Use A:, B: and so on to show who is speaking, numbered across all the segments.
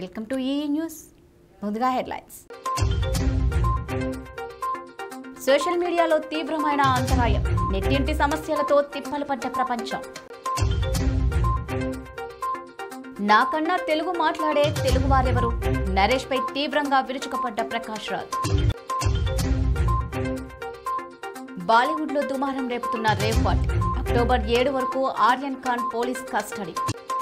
A: Welcome to ఈ news ముందుగా headlines social మీడియాలో తీవ్రమైన అంతరాయం నెట్టింటి సమస్యలతో తిప్పలు పడ్డ ప్రపంచం నాకన్నా తెలుగు మాట్లాడే తెలుగు వారెవరు నరేష్ పై తీవ్రంగా విరుచుకుపడ్డ ప్రకాష్ రాజ్ బాలీవుడ్ లో దుమారం రేపుతున్న రేవ్ పార్టీ అక్టోబర్ ఏడు వరకు ఆర్యన్ ఖాన్ పోలీస్ కస్టడీ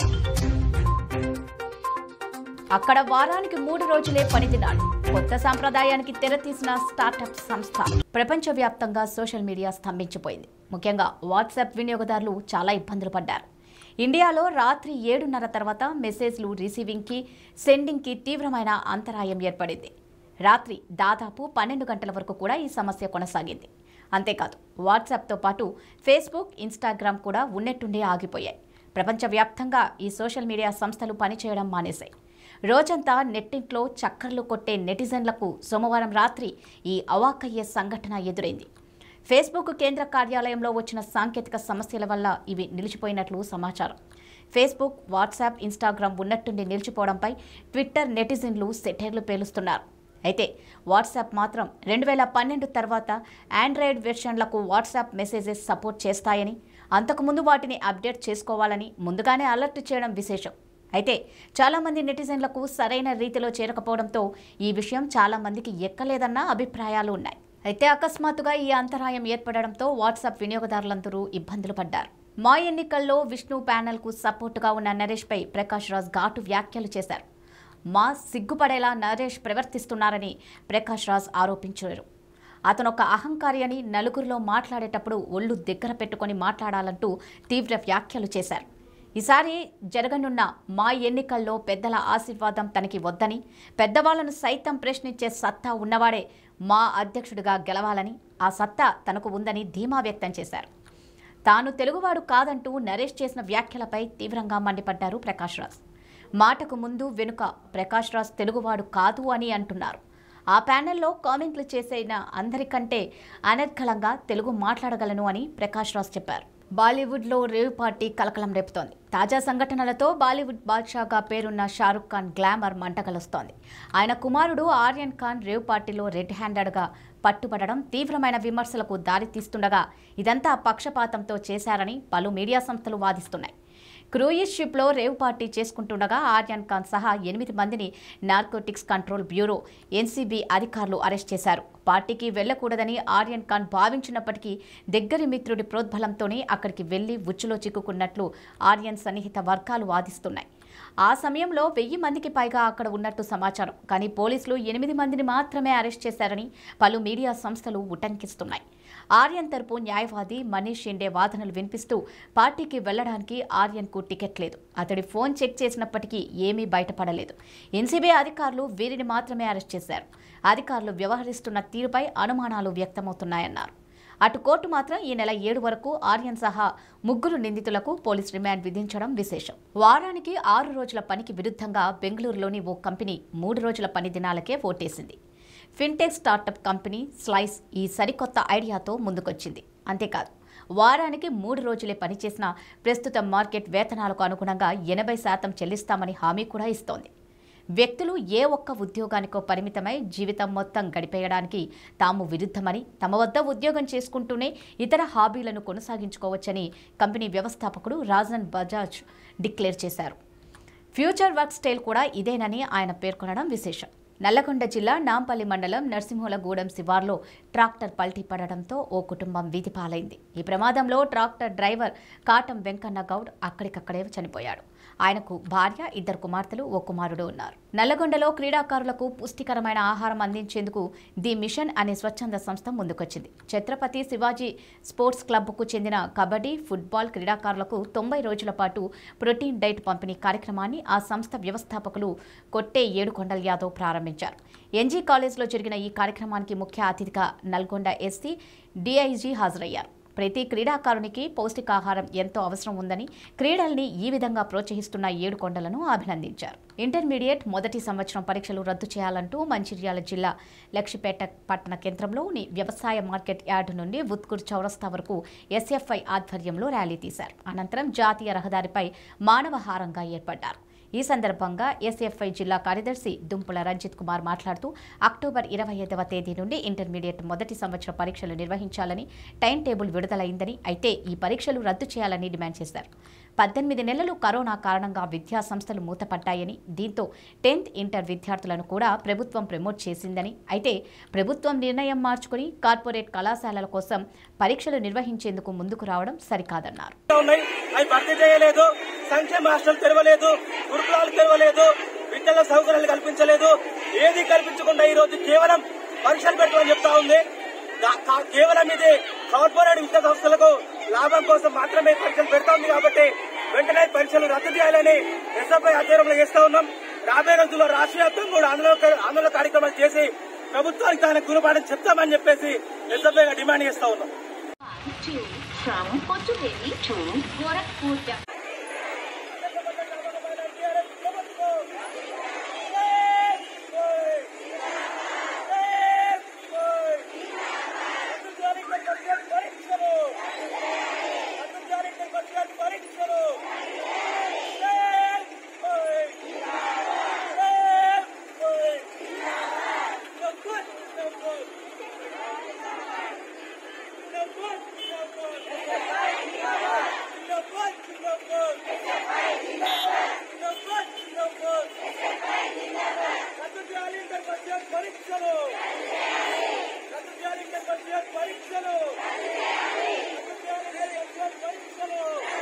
A: అక్కడ వారానికి మూడు రోజులే పని దినాలు కొత్త సాంప్రదాయానికి తెరతీసిన స్టార్టప్ సంస్థ ప్రపంచవ్యాప్తంగా సోషల్ మీడియా స్తంభించిపోయింది ముఖ్యంగా వాట్సాప్ వినియోగదారులు చాలా ఇబ్బందులు పడ్డారు ఇండియాలో రాత్రి ఏడున్నర తర్వాత మెసేజ్లు రిసీవింగ్కి సెండింగ్కి తీవ్రమైన అంతరాయం ఏర్పడింది రాత్రి దాదాపు పన్నెండు గంటల వరకు కూడా ఈ సమస్య కొనసాగింది అంతేకాదు వాట్సాప్తో పాటు ఫేస్బుక్ ఇన్స్టాగ్రామ్ కూడా ఉన్నట్టుండే ఆగిపోయాయి ప్రపంచవ్యాప్తంగా ఈ సోషల్ మీడియా సంస్థలు పనిచేయడం మానేశాయి రోజంతా నెట్టింట్లో చక్కర్లు కొట్టే నెటిజన్లకు సోమవారం రాత్రి ఈ అవాకయ్యే సంఘటన ఎదురైంది ఫేస్బుక్ కేంద్ర కార్యాలయంలో వచ్చిన సాంకేతిక సమస్యల వల్ల ఇవి నిలిచిపోయినట్లు సమాచారం ఫేస్బుక్ వాట్సాప్ ఇన్స్టాగ్రామ్ ఉన్నట్టుండి నిలిచిపోవడంపై ట్విట్టర్ నెటిజన్లు సెటైర్లు పేలుస్తున్నారు అయితే వాట్సాప్ మాత్రం రెండు వేల పన్నెండు తర్వాత ఆండ్రాయిడ్ వెర్షన్లకు వాట్సాప్ మెసేజెస్ సపోర్ట్ చేస్తాయని అంతకుముందు వాటిని అప్డేట్ చేసుకోవాలని ముందుగానే అలర్ట్ చేయడం విశేషం అయితే చాలామంది నెటిజన్లకు సరైన రీతిలో చేరకపోవడంతో ఈ విషయం చాలామందికి ఎక్కలేదన్న అభిప్రాయాలు ఉన్నాయి అయితే అకస్మాత్తుగా ఈ అంతరాయం ఏర్పడడంతో వాట్సాప్ వినియోగదారులందరూ ఇబ్బందులు పడ్డారు మా ఎన్నికల్లో విష్ణు ప్యానెల్కు సపోర్టుగా ఉన్న నరేష్పై ప్రకాష్ రాజ్ ఘాటు వ్యాఖ్యలు చేశారు మా సిగ్గుపడేలా నరేష్ ప్రవర్తిస్తున్నారని ప్రకాష్ రాజ్ ఆరోపించారు అతను ఒక అహంకారి అని నలుగురిలో మాట్లాడేటప్పుడు ఒళ్ళు దగ్గర పెట్టుకొని మాట్లాడాలంటూ తీవ్ర వ్యాఖ్యలు చేశారు ఈసారి జరగనున్న మా ఎన్నికల్లో పెద్దల ఆశీర్వాదం తనకి వద్దని పెద్దవాళ్లను సైతం ప్రశ్నించే సత్తా ఉన్నవాడే మా అధ్యక్షుడిగా గెలవాలని ఆ సత్తా తనకు ఉందని ధీమా వ్యక్తం చేశారు తాను తెలుగువాడు కాదంటూ నరేష్ చేసిన వ్యాఖ్యలపై తీవ్రంగా మండిపడ్డారు ప్రకాష్ రాజ్ మాటకు ముందు వెనుక ప్రకాష్ రాజ్ తెలుగువాడు కాదు అని అంటున్నారు ఆ ప్యానెల్లో కామెంట్లు చేసిన అందరికంటే అనర్గళంగా తెలుగు మాట్లాడగలను అని ప్రకాష్ రాజ్ చెప్పారు బాలీవుడ్లో రేవ్ పార్టీ కలకలం రేపుతోంది తాజా సంఘటనలతో బాలీవుడ్ బాద్షాగా పేరున్న షారుఖ్ ఖాన్ గ్లామర్ మంటగలుస్తోంది ఆయన కుమారుడు ఆర్యన్ ఖాన్ రేవ్ పార్టీలో రెడ్ హ్యాండెడ్గా పట్టుబడడం తీవ్రమైన విమర్శలకు దారితీస్తుండగా ఇదంతా పక్షపాతంతో చేశారని పలు మీడియా సంస్థలు వాదిస్తున్నాయి క్రూయిజ్ షిప్లో రేవ్ పార్టీ చేసుకుంటుండగా ఆర్యన్ ఖాన్ సహా ఎనిమిది మందిని నార్కోటిక్స్ కంట్రోల్ బ్యూరో ఎన్సీబీ అధికారులు అరెస్ట్ చేశారు పార్టీకి వెళ్లకూడదని ఆర్యన్ ఖాన్ భావించినప్పటికీ దగ్గరి మిత్రుడి ప్రోద్బలంతోనే అక్కడికి వెళ్లి ఉచ్చులో చిక్కుకున్నట్లు ఆర్యన్ సన్నిహిత వర్గాలు వాదిస్తున్నాయి ఆ సమయంలో వెయ్యి మందికి పైగా అక్కడ ఉన్నట్టు సమాచారం కానీ పోలీసులు ఎనిమిది మందిని మాత్రమే అరెస్ట్ చేశారని పలు మీడియా సంస్థలు ఉటంకిస్తున్నాయి ఆర్యన్ తరపు న్యాయవాది మనీష్ షిండే వాదనలు వినిపిస్తూ పార్టీకి వెళ్లడానికి ఆర్యన్కు టికెట్ లేదు అతడి ఫోన్ చెక్ చేసినప్పటికీ ఏమీ బయటపడలేదు ఎన్సీబీ అధికారులు వీరిని మాత్రమే అరెస్ట్ చేశారు అధికారులు వ్యవహరిస్తున్న తీరుపై అనుమానాలు వ్యక్తమవుతున్నాయన్నారు అటు కోర్టు మాత్రం ఈ నెల ఏడు వరకు ఆర్యన్ సహా ముగ్గురు నిందితులకు పోలీస్ రిమాండ్ విధించడం విశేషం వారానికి ఆరు రోజుల పనికి విరుద్ధంగా బెంగళూరులోని ఓ కంపెనీ మూడు రోజుల పని దినాలకే ఓటేసింది ఫిన్టెక్ స్టార్టప్ కంపెనీ స్లైస్ ఈ సరికొత్త ఐడియాతో ముందుకొచ్చింది అంతేకాదు వారానికి మూడు రోజులే పనిచేసిన ప్రస్తుత మార్కెట్ వేతనాలకు అనుగుణంగా ఎనభై శాతం చెల్లిస్తామని హామీ కూడా ఇస్తోంది వ్యక్తులు ఏ ఒక్క ఉద్యోగానికో పరిమితమై జీవితం మొత్తం గడిపేయడానికి తాము విరుద్ధమని తమ వద్ద ఉద్యోగం చేసుకుంటూనే ఇతర హాబీలను కొనసాగించుకోవచ్చని కంపెనీ వ్యవస్థాపకుడు రాజన్ బజాజ్ డిక్లేర్ చేశారు ఫ్యూచర్ వర్క్ స్టైల్ కూడా ఇదేనని ఆయన పేర్కొనడం విశేషం నల్లగొండ జిల్లా నాంపల్లి మండలం నరసింహులగూడెం శివార్లో ట్రాక్టర్ పల్టీ పడడంతో ఓ కుటుంబం వీధి పాలైంది ఈ ప్రమాదంలో ట్రాక్టర్ డ్రైవర్ కాటం వెంకన్న గౌడ్ అక్కడికక్కడే చనిపోయాడు ఆయనకు భార్య ఇద్దరు కుమార్తెలు ఓ కుమారుడు ఉన్నారు నల్లగొండలో క్రీడాకారులకు పుష్టికరమైన ఆహారం అందించేందుకు ది మిషన్ అనే స్వచ్ఛంద సంస్థ ముందుకొచ్చింది ఛత్రపతి శివాజీ స్పోర్ట్స్ క్లబ్కు చెందిన కబడ్డీ ఫుట్బాల్ క్రీడాకారులకు తొంభై రోజుల పాటు ప్రోటీన్ డైట్ పంపిణీ కార్యక్రమాన్ని ఆ సంస్థ వ్యవస్థాపకులు కొట్టే ఏడుకొండల్ యాదవ్ ప్రారంభించారు ఎన్జీ కాలేజ్లో జరిగిన ఈ కార్యక్రమానికి ముఖ్య అతిథిగా నల్గొండ ఎస్సీ డిఐజీ హాజరయ్యారు ప్రతి క్రీడాకారునికి పౌష్టికాహారం ఎంతో అవసరం ఉందని క్రీడల్ని ఈ విధంగా ప్రోత్సహిస్తున్న ఏడు కొండలను అభినందించారు ఇంటర్మీడియట్ మొదటి సంవత్సరం పరీక్షలు రద్దు చేయాలంటూ మంచిర్యాల జిల్లా లక్ష్మీపేట పట్టణ కేంద్రంలోని వ్యవసాయ మార్కెట్ యార్డు నుండి ఉత్కూర్ చౌరస్తా వరకు ఎస్ఎఫ్ఐ ఆధ్వర్యంలో ర్యాలీ తీశారు అనంతరం జాతీయ రహదారిపై మానవహారంగా ఏర్పడ్డారు ఈ సందర్భంగా ఎస్ఎఫ్ఐ జిల్లా కార్యదర్శి దుంపుల రంజిత్ కుమార్ మాట్లాడుతూ అక్టోబర్ ఇరవై ఐదవ తేదీ నుండి ఇంటర్మీడియట్ మొదటి సంవత్సర పరీక్షలు నిర్వహించాలని టైం టేబుల్ విడుదలైందని అయితే ఈ పరీక్షలు రద్దు చేయాలని డిమాండ్ చేశారు పద్దెనిమిది నెలలు కరోనా కారణంగా విద్యా సంస్థలు మూతపడ్డాయని దీంతో టెన్త్ ఇంటర్ విద్యార్థులను కూడా ప్రభుత్వం ప్రమోట్ చేసిందని అయితే ప్రభుత్వం నిర్ణయం మార్చుకుని కార్పొరేట్ కళాశాలల కోసం పరీక్షలు నిర్వహించేందుకు ముందుకు రావడం సరికాదన్నారు
B: ఉన్నాయి అవి భర్తీ చేయలేదు సంక్షేమ హాస్టల్ తెరవలేదు గురుకులాలు తెరవలేదు విద్యల సౌకర్యాలు కల్పించలేదు ఏది కల్పించకుండా ఈ రోజు కేవలం పరీక్షలు పెట్టమని చెప్తా ఉంది దా- కా- కేవలం ఇది కార్పొరేట్ విద్యా సంస్థలకు లాభం కోసం మాత్రమే పరీక్షలు పెడతా ఉంది కాబట్టి వెంటనే పరీక్షలు రద్దు చేయాలని ఎస్ఎఫ్ఐ ఆధ్వర్యంలో చేస్తా ఉన్నాం రాబోయే రోజుల్లో రాష్ట్ర వ్యాప్తంగా కూడా ఆందోళన ఆందోళన కార్యక్రమాలు చేసి ప్రభుత్వానికి తాను గురుపాఠం చెప్తామని చెప్పేసి ఎస్ఎఫ్ఐగా డిమాండ్ చేస్తా ఉన్నాం
C: to from Kochuveli to Gorakhpur.
B: పరీక్షలు రద్దు చేయాలి ఇంటర్ పరీక్షలు పరీక్షలు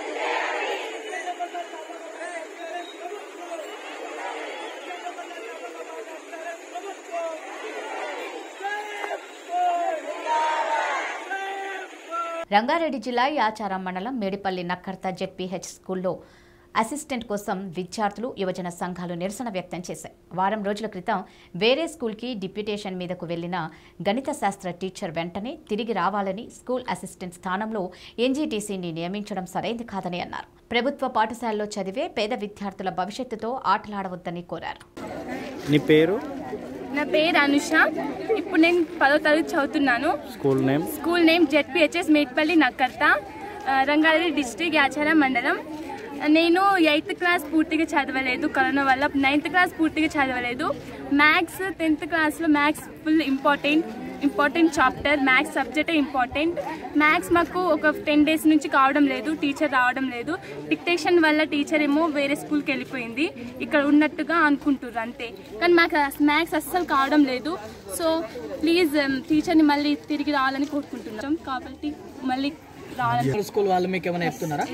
A: రంగారెడ్డి జిల్లా యాచారం మండలం మేడిపల్లి నక్కర్త జెడ్పీహెచ్ స్కూల్లో అసిస్టెంట్ కోసం విద్యార్థులు యువజన సంఘాలు నిరసన వ్యక్తం చేశాయి వారం రోజుల క్రితం వేరే స్కూల్కి డిప్యూటేషన్ మీదకు వెళ్లిన గణిత శాస్త్ర టీచర్ వెంటనే తిరిగి రావాలని స్కూల్ అసిస్టెంట్ స్థానంలో ఎన్జీటీసీని నియమించడం సరైంది కాదని అన్నారు ప్రభుత్వ పాఠశాలలో చదివే పేద విద్యార్థుల భవిష్యత్తుతో ఆటలాడవద్దని కోరారు
D: నీ పేరు
E: నా పేరు అనుష ఇప్పుడు నేను పదో తరగతి చదువుతున్నాను
D: school name
E: school name ZPHS Metpally Nakkarta ఆ, రంగారెడ్డి డిస్ట్రిక్ట్ యాచారం మండలం నేను ఎయిత్ క్లాస్ పూర్తిగా చదవలేదు కరోనా వల్ల నైన్త్ క్లాస్ పూర్తిగా చదవలేదు మ్యాథ్స్ టెన్త్ క్లాస్లో maths full important important chapter maths సబ్జెక్టే ఇంపార్టెంట్ మ్యాథ్స్ మాకు ఒక టెన్ డేస్ నుంచి కావడం లేదు టీచర్ రావడం లేదు డిక్టేషన్ వల్ల టీచర్ ఏమో వేరే స్కూల్కి వెళ్ళిపోయింది ఇక్కడ ఉన్నట్టుగా అనుకుంటుర్రు అంతే కానీ మాకు మ్యాథ్స్ అస్సలు కావడం లేదు సో ప్లీజ్ టీచర్ని మళ్ళీ తిరిగి రావాలని కోరుకుంటున్నాం కాబట్టి మళ్ళీ రావాలని
F: స్కూల్ వాళ్ళు మీకు ఏమైనా చెప్తున్నారా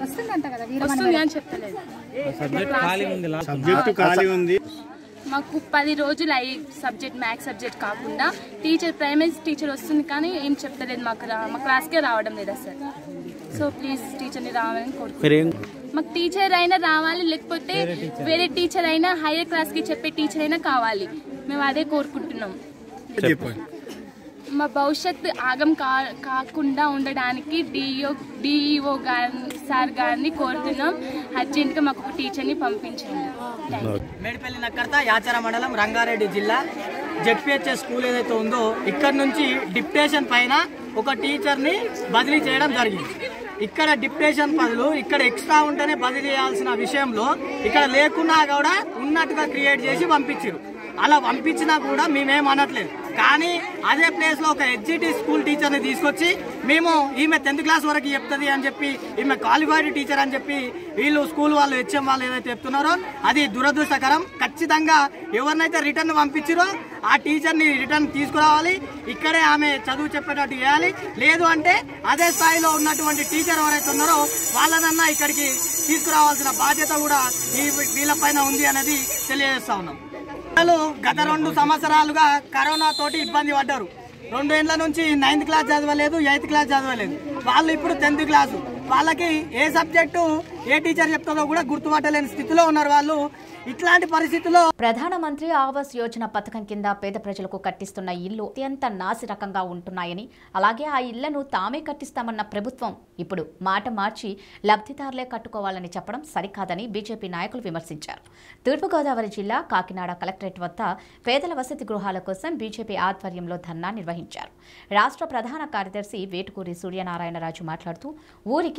E: వస్తుంది అని చెప్పలేదు
D: సబ్జెక్ట్ ఖాళీ ఉంది లాస్ట్
G: సబ్జెక్టు ఖాళీ ఉంది
E: మాకు పది రోజులు అయ్యి సబ్జెక్ట్ మ్యాథ్స్ సబ్జెక్ట్ కాకుండా టీచర్ ప్రైమరీ టీచర్ వస్తుంది కానీ ఏం చెప్తలేదు మాకు రా మా క్లాస్కే రావడం లేదు అసలు సో ప్లీజ్ టీచర్ని రావాలని కోరుకుంటున్నాం
D: మీరేం
E: మాకు టీచర్ అయినా రావాలి లేకపోతే వేరే టీచర్ అయినా హైయర్ క్లాస్కి చెప్పే టీచర్ అయినా కావాలి మేము అదే కోరుకుంటున్నాం
G: చెప్పండి
E: మా భవిష్యత్ ఆగం కా కాకుండా ఉండడానికి డిఓ డిఈఓ గారి సార్ గారిని కోరుతున్నాం అర్జెంట్గా మాకు ఒక టీచర్ని పంపించండి థ్యాంక్ యూ
F: మేడిపల్లి నక్కర్త యాచార మండలం రంగారెడ్డి జిల్లా జెడ్పిహెచ్ఎస్ స్కూల్ ఏదైతే ఉందో ఇక్కడ నుంచి డిప్టేషన్ పైన ఒక టీచర్ని బదిలీ చేయడం జరిగింది ఇక్కడ డిప్టేషన్ బదులు ఇక్కడ ఎక్స్ట్రా ఉంటేనే బదిలీ చేయాల్సిన విషయంలో ఇక్కడ లేకున్నా కూడా ఉన్నట్టుగా క్రియేట్ చేసి పంపించారు అలా పంపించినా కూడా మేమేం అనట్లేదు కానీ అదే ప్లేస్ లో ఒక హెచ్జిటి స్కూల్ టీచర్ ని తీసుకొచ్చి మేము ఈమె టెన్త్ క్లాస్ వరకు చెప్తుంది అని చెప్పి ఈమె క్వాలిఫైడ్ టీచర్ అని చెప్పి వీళ్ళు స్కూల్ వాళ్ళు హెచ్ఎం వాళ్ళు ఏదైతే చెప్తున్నారో అది దురదృష్టకరం ఖచ్చితంగా ఎవరినైతే రిటర్న్ పంపించారో ఆ టీచర్ ని రిటర్న్ తీసుకురావాలి ఇక్కడే ఆమె చదువు చెప్పేటట్టు చేయాలి లేదు అంటే అదే స్థాయిలో ఉన్నటువంటి టీచర్ ఎవరైతే ఉన్నారో వాళ్ళనన్నా ఇక్కడికి తీసుకురావాల్సిన బాధ్యత కూడా ఈ వీళ్ళపైన ఉంది అనేది తెలియజేస్తా ఉన్నాం పిల్లలు గత రెండు సంవత్సరాలుగా కరోనా తోటి ఇబ్బంది పడ్డారు రెండు ఏళ్ల నుంచి నైన్త్ క్లాస్ చదవలేదు ఎయిత్ క్లాస్ చదవలేదు వాళ్ళు ఇప్పుడు టెన్త్ క్లాసు వాళ్ళకి ఏ సబ్జెక్టు ఏ టీచర్ చెప్తుందో కూడా గుర్తుపట్టలేని స్థితిలో ఉన్నారు వాళ్ళు ఇట్లాంటి పరిస్థితుల్లో
A: ప్రధానమంత్రి ఆవాస్ యోజన పథకం కింద పేద ప్రజలకు కట్టిస్తున్న ఇల్లు అత్యంత నాసిరకంగా ఉంటున్నాయని అలాగే ఆ ఇళ్లను తామే కట్టిస్తామన్న ప్రభుత్వం ఇప్పుడు మాట మార్చి లబ్ధిదారులే కట్టుకోవాలని చెప్పడం సరికాదని బీజేపీ నాయకులు విమర్శించారు తూర్పుగోదావరి జిల్లా కాకినాడ కలెక్టరేట్ వద్ద పేదల వసతి గృహాల కోసం బీజేపీ ఆధ్వర్యంలో ధర్నా నిర్వహించారు రాష్ట్ర ప్రధాన కార్యదర్శి వేటుకూరి సూర్యనారాయణరాజు మాట్లాడుతూ ఊరికి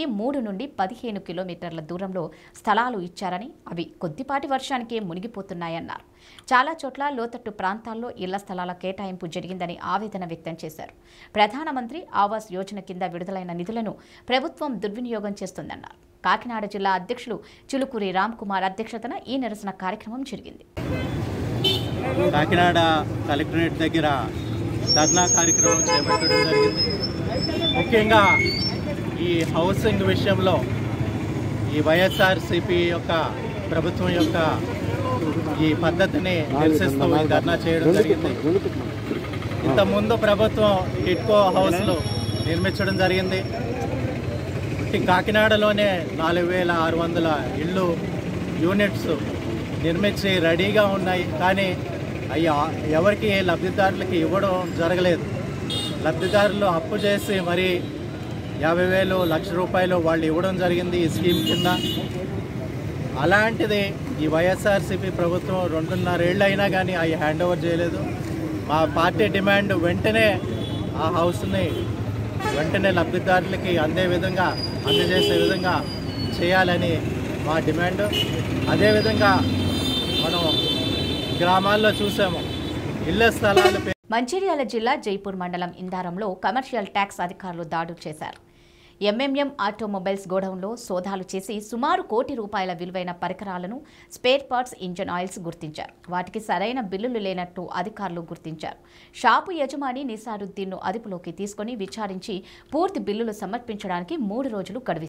A: ఇంటికి మూడు నుండి పదిహేను కిలోమీటర్ల దూరంలో స్థలాలు ఇచ్చారని అవి కొద్దిపాటి వర్షానికే మునిగిపోతున్నాయన్నారు చాలా చోట్ల లోతట్టు ప్రాంతాల్లో ఇళ్ల స్థలాల కేటాయింపు జరిగిందని ఆవేదన వ్యక్తం చేశారు ప్రధానమంత్రి ఆవాస్ యోజన కింద విడుదలైన నిధులను ప్రభుత్వం దుర్వినియోగం చేస్తుందన్నారు కాకినాడ జిల్లా అధ్యక్షులు చిలుకూరి రామ్ కుమార్ అధ్యక్షతన ఈ నిరసన కార్యక్రమం జరిగింది
H: కాకినాడ కలెక్టరేట్ దగ్గర ధర్నా కార్యక్రమం చేపట్టడం జరిగింది ముఖ్యంగా ఈ హౌసింగ్ విషయంలో ఈ వైఎస్ఆర్సిపి యొక్క ప్రభుత్వం యొక్క ఈ పద్ధతిని నిరసిస్తూ ఈ ధర్నా చేయడం జరిగింది ఇంతకుముందు ప్రభుత్వం టిట్కో హౌస్లు నిర్మించడం జరిగింది ఈ కాకినాడలోనే నాలుగు వేల ఆరు వందల ఇళ్ళు యూనిట్స్ నిర్మించి రెడీగా ఉన్నాయి కానీ అవి ఆ- ఎవరికి లబ్ధిదారులకి ఇవ్వడం జరగలేదు లబ్ధిదారులు అప్పు చేసి మరి యాభై వేలు లక్ష రూపాయలు వాళ్ళు ఇవ్వడం జరిగింది ఈ స్కీమ్ కింద అలాంటిది ఈ వైఎస్ఆర్సీపీ ప్రభుత్వం రెండున్నరేళ్ళు అయినా కానీ అవి హ్యాండ్ ఓవర్ చేయలేదు మా పార్టీ డిమాండ్ వెంటనే ఆ హౌస్ని వెంటనే లబ్ధిదారులకి అందే విధంగా అందజేసే విధంగా చేయాలని మా డిమాండ్ అదేవిధంగా మనం గ్రామాల్లో చూసాము ఇళ్ల స్థలాలు పే-
A: మంచిర్యాల జిల్లా జైపూర్ మండలం ఇందారంలో కమర్షియల్ ట్యాక్స్ అధికారులు దాడులు చేశారు ఎంఎంఎం ఆటోమొబైల్స్ గోడౌన్లో సోదాలు చేసి సుమారు కోటి రూపాయల విలువైన పరికరాలను స్పేర్ పార్ట్స్ ఇంజన్ ఆయిల్స్ గుర్తించారు వాటికి సరైన బిల్లులు లేనట్టు అధికారులు గుర్తించారు షాపు యజమాని నిసారుద్దీన్ను అదుపులోకి తీసుకొని విచారించి పూర్తి బిల్లులు సమర్పించడానికి మూడు రోజులు గడువు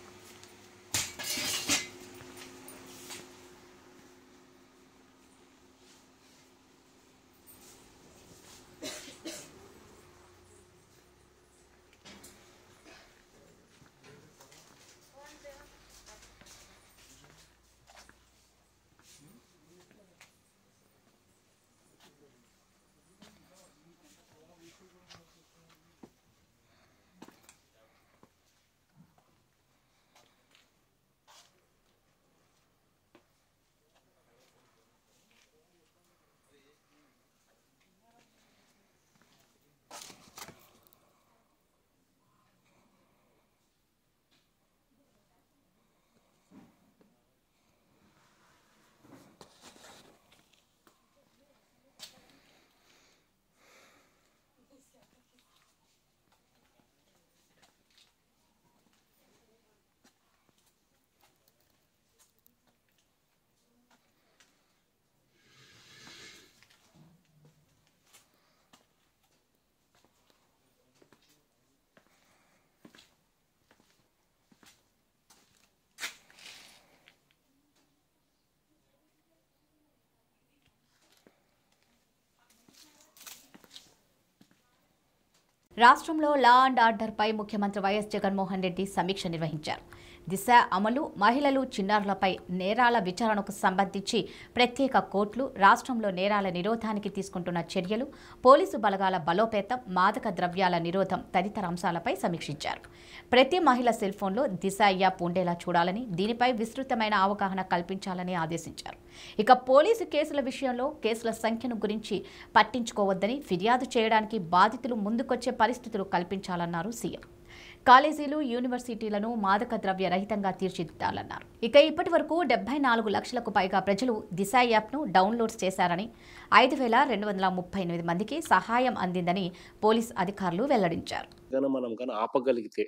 A: రాష్ట్రంలో లా అండ్ ఆర్డర్పై ముఖ్యమంత్రి వైఎస్ జగన్మోహన్ రెడ్డి సమీక్ష నిర్వహించారు దిశ అమలు మహిళలు చిన్నారులపై నేరాల విచారణకు సంబంధించి ప్రత్యేక కోర్టులు రాష్ట్రంలో నేరాల నిరోధానికి తీసుకుంటున్న చర్యలు పోలీసు బలగాల బలోపేతం మాదక ద్రవ్యాల నిరోధం తదితర అంశాలపై సమీక్షించారు ప్రతి మహిళ సెల్ ఫోన్లో దిశ యాప్ ఉండేలా చూడాలని దీనిపై విస్తృతమైన అవగాహన కల్పించాలని ఆదేశించారు ఇక పోలీసు కేసుల విషయంలో కేసుల సంఖ్యను గురించి పట్టించుకోవద్దని ఫిర్యాదు చేయడానికి బాధితులు ముందుకొచ్చే పరిస్థితులు కల్పించాలన్నారు సీఎం కాలేజీలు యూనివర్సిటీలను మాదక ద్రవ్య రహితంగా తీర్చిదిద్దాలన్నారు ఇక ఇప్పటి వరకు డెబ్బై నాలుగు లక్షలకు పైగా ప్రజలు దిశ యాప్ను డౌన్లోడ్ చేశారని ఐదు వేల రెండు వందల ముప్పై ఎనిమిది మందికి సహాయం అందిందని పోలీస్ అధికారులు వెల్లడించారు
I: కనుక మనం కానీ ఆపగలిగితే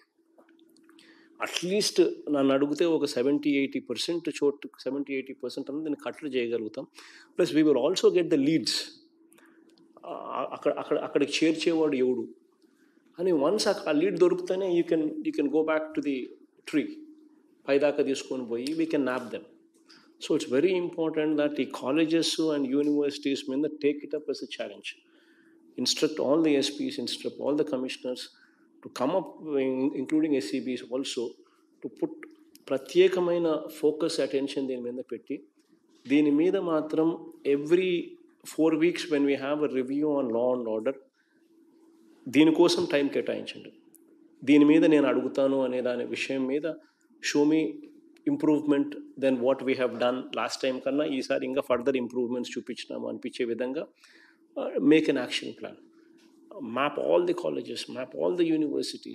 I: అట్లీస్ట్ నన్ను అడిగితే ఒక సెవెంటీ ఎయిటీ పర్సెంట్ చోటు సెవెంటీ ఎయిటీ పర్సెంట్ అనేది నేను కట్టడి చేయగలుగుతాం plus we will also get the leads అక్కడ అక్కడ అక్కడికి చేర్చేవాడు ఎవడు అని వన్స్ ఆ లీడ్ దొరికితేనే you can you can go back to the tree పైదాకా తీసుకొని పోయి we can nab them so it's very important that ఈ కాలేజెస్ అండ్ యూనివర్సిటీస్ మీద take it up as a challenge instruct all the SPs, instruct all the commissioners to come up, in- including SCBs also, to put ప్రత్యేకమైన focus attention దీని మీద పెట్టి దీని మీద మాత్రం every four weeks when we have a review on law and order దీనికోసం time కేటాయించండి దీని మీద నేను అడుగుతాను అనే దాని విషయం మీద show me improvement then what we have done last time కన్నా ఈసారి ఇంకా ఫర్దర్ ఇంప్రూవ్మెంట్స్ చూపించినాము అనిపించే విధంగా make an action plan map all the colleges map all the universities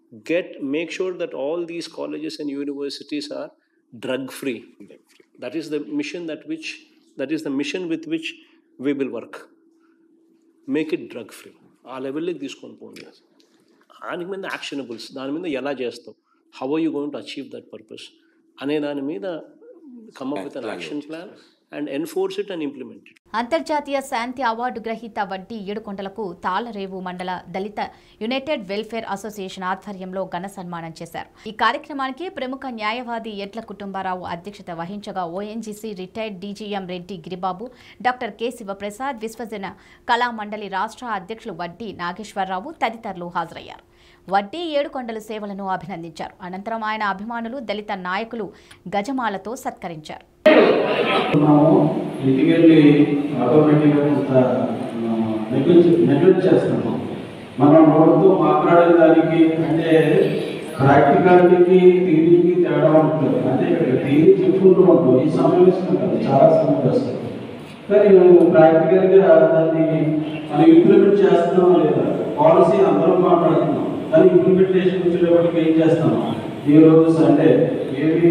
I: get make sure that all these colleges and universities are drug free that is the mission that which that is the mission with which we will work make it drug free ఆ లెవెల్లోకి తీసుకొని పోండి దాని మీద యాక్షనబుల్స్ దాని మీద ఎలా చేస్తావు how are you going to achieve that purpose అనే దాని మీద come up with an action plan and enforce it and implement it
A: అంతర్జాతీయ శాంతి అవార్డు గ్రహీత వంటి ఏడుకొండలకు తాళరేవు మండల దళిత యునైటెడ్ వెల్ఫేర్ అసోసియేషన్ ఆధ్వర్యంలో ఘన సన్మానం చేశారు ఈ కార్యక్రమానికి ప్రముఖ న్యాయవాది ఎడ్ల కుటుంబారావు అధ్యక్షత వహించగా ONGC retired DGM Reddy Giribabu doctor K Sivaprasad Viswajana Kala Mandali రాష్ట్ర అధ్యక్షులు వడ్డీ నాగేశ్వరరావు తదితరులు హాజరయ్యారు వడ్డీ ఏడుకొండల సేవలను అభినందించారు అనంతరం ఆయన అభిమానులు దళిత నాయకులు గజమాలతో సత్కరించారు
J: ఉన్నాము ఎతికెళ్ళి ఆటోమేటిక్గా కొంత నెగ్లెక్ట్ నెగ్లెక్ట్ చేస్తున్నాం మనం నోడుతూ మాట్లాడే దానికి అంటే ప్రాక్టికాలిటీకి థీరీకి తేడా ఉంటుంది అంటే ఇక్కడ థీరీ చెప్పుకుంటూ ఉంటాం ఈ సమావేశం కదా చాలా సమావేశం కానీ నువ్వు ప్రాక్టికల్గా దాన్ని మనం ఇంప్లిమెంట్ చేస్తున్నాం లేదా పాలసీ అందరం మాట్లాడుతున్నాం కానీ ఇంప్లిమెంటేషన్ వచ్చేటప్పటికి ఏం చేస్తాం ఈ రోజు సండే ఏమి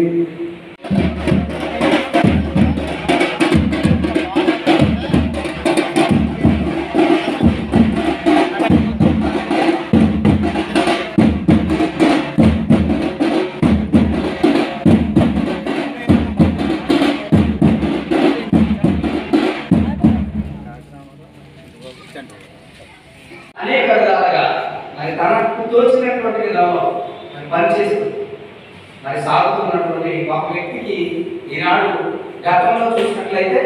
K: అనేక విధాలుగా మరి తనకు తోచినటువంటి విధానం మరి పనిచేస్తూ మరి సాగుతున్నటువంటి ఒక వ్యక్తికి ఈనాడు గతంలో చూసినట్లయితే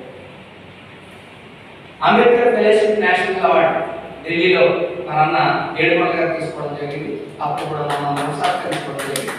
K: అంబేద్కర్ ఫెలోషిప్ నేషనల్ అవార్డు ఢిల్లీలో మన అన్న ఏడుమల గారు తీసుకోవడం జరిగింది అప్పుడు కూడా మనం మనసాత్కరించుకోవడం జరిగింది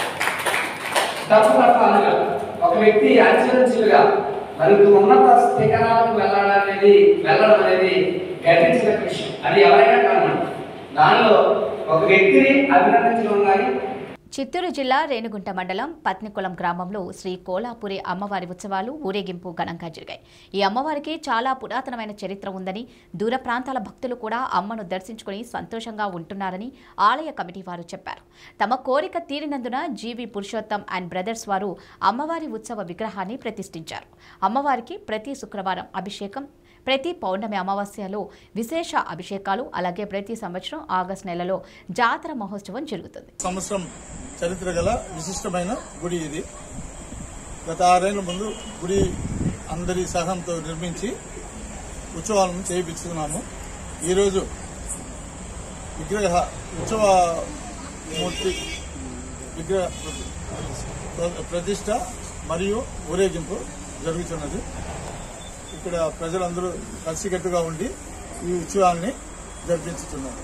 K: రకరకాలుగా ఒక వ్యక్తి అంచెలంచెలుగా మరి ఉన్నత శిఖరాలకు వెళ్ళాలనేది వెళ్ళడం అనేది గర్వించిన విషయం అది ఎవరైనా కానివ్వండి దానిలో ఒక వ్యక్తిని అభినందించడం కానీ
A: చిత్తూరు జిల్లా రేణుగుంట మండలం పత్నికుళం గ్రామంలో శ్రీ కోలాపురి అమ్మవారి ఉత్సవాలు ఊరేగింపు ఘనంగా జరిగాయి ఈ అమ్మవారికి చాలా పురాతనమైన చరిత్ర ఉందని దూర ప్రాంతాల భక్తులు కూడా అమ్మను దర్శించుకుని సంతోషంగా ఉంటున్నారని ఆలయ కమిటీ వారు చెప్పారు తమ కోరిక తీరినందున జీవి పురుషోత్తం అండ్ బ్రదర్స్ వారు అమ్మవారి ఉత్సవ విగ్రహాన్ని ప్రతిష్ఠించారు అమ్మవారికి ప్రతి శుక్రవారం అభిషేకం ప్రతి పౌర్ణమి అమావాస్యలో విశేష అభిషేకాలు అలాగే ప్రతి సంవత్సరం ఆగస్టు నెలలో జాతర మహోత్సవం జరుగుతుంది
L: సంవత్సరం చరిత్ర గల విశిష్టమైన గుడి ఇది గత ఆరేళ్ల ముందు గుడి అందరి సహాయంతో నిర్మించి ఉత్సవాలను చేయించుకున్నాము ఈరోజు విగ్రహ ఉత్సవ మూర్తి విగ్రహ ప్ర- ప్రతిష్ట మరియు ఊరేగింపు జరుగుతున్నది ఇక్కడ ప్రజలందరూ కలిసికట్టుగా ఉండి ఈ ఉత్సవాన్ని జరిపించుతున్నారు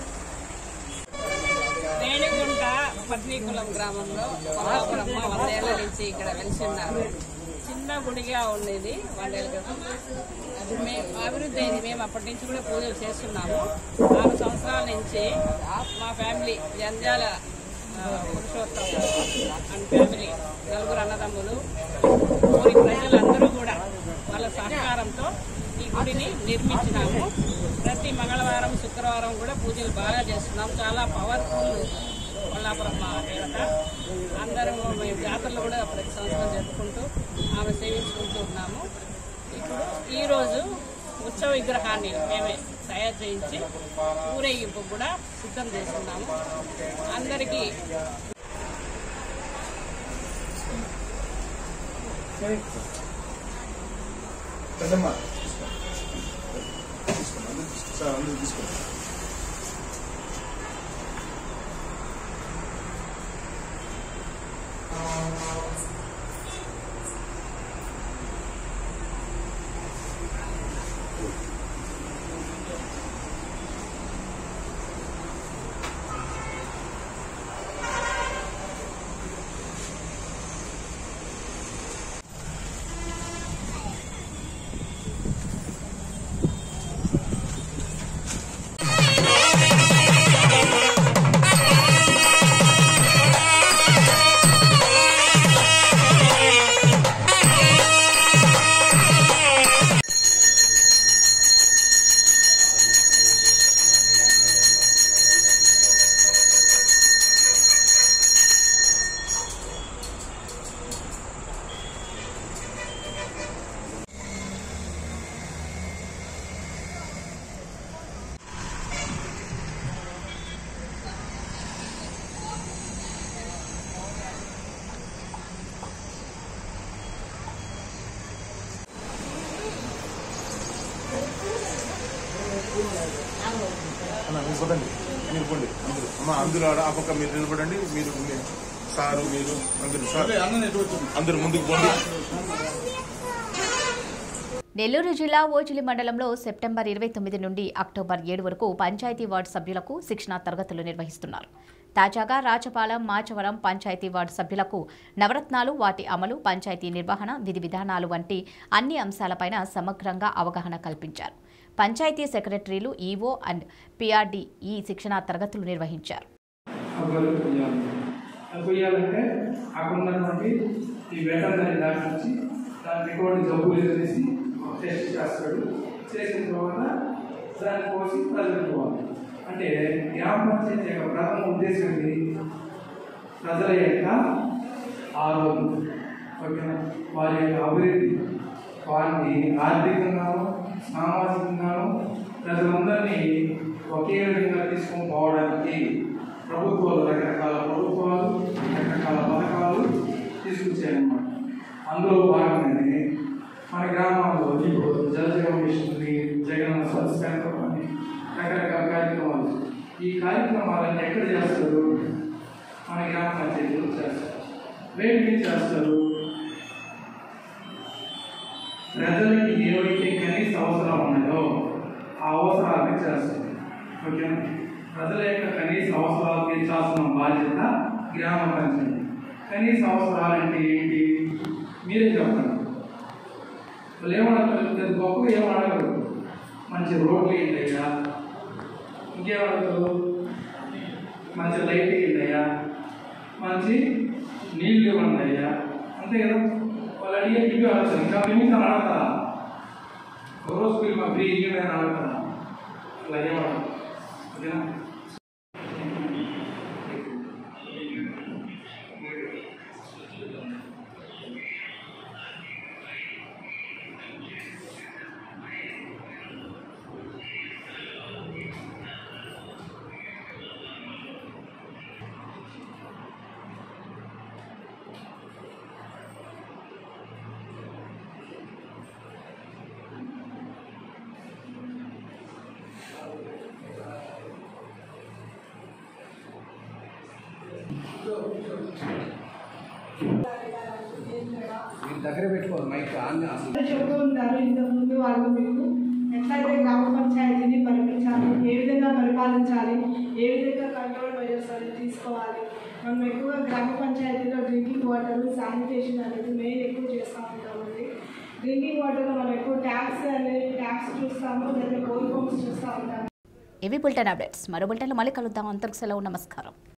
M: రేణిగుంట పట్నీకులం గ్రామంలో కొల్లాపురమ్మ వందేళ్ల నుంచి ఇక్కడ వెలిసి ఉన్నారు చిన్న గుడిగా ఉండేది వందేళ్ల క్రితం అది మేము అభివృద్ధి అయింది మేము అప్పటి నుంచి కూడా పూజలు చేస్తున్నాము ఆరు సంవత్సరాల నుంచి మా ఫ్యామిలీ జంజాల ఆ, పురుషోత్తం అండ్ ఫ్యామిలీ నలుగురు అన్నదమ్ములు ఊరి ప్రజలందరూ కూడా వాళ్ళ సహకారంతో ఈ గుడిని నిర్మించినాము ప్రతి మంగళవారం శుక్రవారం కూడా పూజలు బాగా చేస్తున్నాం చాలా పవర్ఫుల్ కొల్లాపురమ్మ దేవత అందరం మేము జాతరలు కూడా ప్రతి సంవత్సరం జరుపుకుంటూ ఆమె సేవించుకుంటూ ఉన్నాము ఇప్పుడు ఈరోజు ఉత్సవ విగ్రహాన్ని మేమే తయారు చేయించి ఊరేగింపు కూడా సిద్ధం చేస్తున్నాము అందరికీ
L: పెద్దమ్మ సార్ అందరూ తీసుకోండి అన్న మీరు పదండి మీరు పోండి అందరూ అమ్మ అందులో ఆడ ఆ పక్క మీరు నిలబడండి మీరు మీ- సారు మీరు అందరూ సార్ అందరూ ముందుకు పోండి
A: నెల్లూరు జిల్లా ఓజిలి మండలంలో సెప్టెంబర్ ఇరవై తొమ్మిది నుండి అక్టోబర్ ఏడు వరకు పంచాయతీ వార్డు సభ్యులకు శిక్షణా తరగతులు నిర్వహిస్తున్నారు తాజాగా రాచపాలెం మాచవరం పంచాయతీ వార్డు సభ్యులకు నవరత్నాలు వాటి అమలు పంచాయతీ నిర్వహణ విధి విధానాలు వంటి అన్ని అంశాలపైన సమగ్రంగా అవగాహన కల్పించారు పంచాయతీ సెక్రటరీలు ఈవో అండ్ పిఆర్డి ఈ శిక్షణా తరగతులు నిర్వహించారు
N: అవ్వలు కొయ్యాలి అది కొయ్యాలంటే అక్కడ ఉన్నటువంటి ఈ వెటర్నరీ డాక్టర్ వచ్చి దాని రికార్డు జబ్బులు చేసి టెస్ట్ చేస్తాడు చేసిన తర్వాత దాన్ని కోసి ప్రజలకు పోవాలి అంటే గ్రామ పంచాయతీ యొక్క ప్రథమ ఉద్దేశం ఏంటి ప్రజల యొక్క ఆరోగ్యం ఓకేనా వారి యొక్క అభివృద్ధి వారిని ఆర్థికంగాను సామాజికంగాను ప్రజలందరినీ ఒకే విధంగా తీసుకొని పోవడానికి ప్రభుత్వాలు రకరకాల ప్రభుత్వాలు రకరకాల పథకాలు తీసుకొచ్చాయన్నమాట అందులో భాగంగానే మన గ్రామాల్లో ఇప్పుడు జలజీవన మిషన్ ఉంది జగన్ స్వచ్ఛ కేంద్రం అని రకరకాల కార్యక్రమాలు ఈ కార్యక్రమాలన్నీ ఎక్కడ చేస్తారు మన గ్రామ పంచాయతీలో చేస్తారు వేటిని చేస్తారు ప్రజలకి ఏవైతే కనీస అవసరం ఉన్నాయో ఆ అవసరాలని చేస్తారు ఓకేనా ప్రజల యొక్క కనీస అవసరాలు తీర్చాల్సిన బాధ్యత గ్రామ పంచాయతీ కనీస అవసరాలు అంటే ఏంటి మీరే చెప్పండి వాళ్ళు ఏమడతారు పెద్ద గొప్పగా ఏమడగరు మంచి రోడ్లు ఏంటయ్యా ఇంకేమడతారు మంచి లైట్ ఏంటయ్యా మంచి నీళ్ళు ఇవ్వండి అయ్యా అంతే కదా వాళ్ళు అడిగే ఇవి అడగరు ఇంకా మేము అడగతారా ఒక రోజు మీరు మా ఫ్రీ ఇవ్వండి అని అడగతారా అలా ఏమడతారు ఓకేనా
K: దగ్గర పెట్టుకోవాలి మైక్ ఆన్ అసలు
O: చెబుతూ ఉన్నారు ఇంతకు ముందు వాళ్ళు మీకు ఎట్లయితే గ్రామ పంచాయతీని పరిపాలించాలి ఏ విధంగా పరిపాలించాలి ఏ విధంగా కంట్రోల్ మెజర్స్ అనేది తీసుకోవాలి మనం ఎక్కువగా గ్రామ పంచాయతీలో డ్రింకింగ్ వాటర్ శానిటేషన్ అనేది మెయిన్ ఎక్కువ చేస్తూ ఉంటామండి డ్రింకింగ్ వాటర్లో మనం ఎక్కువ ట్యాప్స్ అనేది ట్యాప్స్ చూస్తాము లేదా బోర్ పంప్స్ చూస్తూ ఉంటాము
A: ఇవి బులెటిన్ అప్డేట్స్ మరో బులెటిన్లో మళ్ళీ కలుద్దాం అంతకు సెలవు నమస్కారం